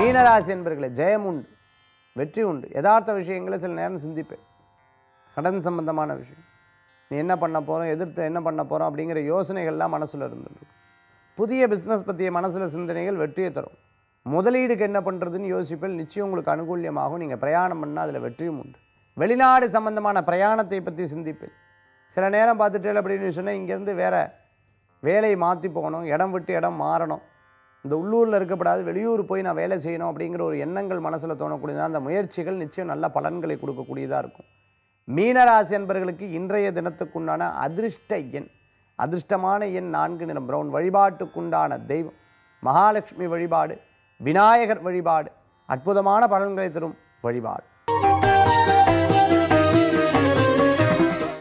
மீனராசி என்பர்களே ஜெயம் உண்டு வெற்றி உண்டு யதார்த்த விஷயங்களை சில நேரம் சிந்திப்பேன் கடன் சம்பந்தமான விஷயம் நீ என்ன பண்ண போகிறோம் எதிர்த்து என்ன பண்ண போகிறோம் அப்படிங்கிற யோசனைகள்லாம் மனசில் இருந்துருக்கு புதிய பிஸ்னஸ் பற்றிய மனசில் சிந்தனைகள் வெற்றியை தரும் முதலீடுக்கு என்ன பண்ணுறதுன்னு யோசிப்பேன் நிச்சயம் உங்களுக்கு அனுகூல்யமாகும் நீங்கள் பிரயாணம் பண்ணால் அதில் வெற்றியும் உண்டு வெளிநாடு சம்பந்தமான பிரயாணத்தை பற்றி சிந்திப்பேன் சில நேரம் பார்த்துட்டு அப்படின்னு சொன்னால் இங்கேருந்து வேற வேலையை மாற்றி போகணும் இடம் விட்டு இடம் மாறணும் இந்த உள்ளூரில் இருக்கப்படாது வெளியூர் போய் நான் வேலை செய்யணும் அப்படிங்கிற ஒரு எண்ணங்கள் மனசில் தோணக்கூடியதாக அந்த முயற்சிகள் நிச்சயம் நல்ல பலன்களை கொடுக்கக்கூடியதாக இருக்கும் மீனராசி என்பர்களுக்கு இன்றைய தினத்துக்குண்டான அதிர்ஷ்ட எண் அதிர்ஷ்டமான எண் நான்கு நிறம் பிரவுன் வழிபாட்டுக்குண்டான தெய்வம் மகாலட்சுமி வழிபாடு விநாயகர் வழிபாடு அற்புதமான பலன்களை தரும் வழிபாடு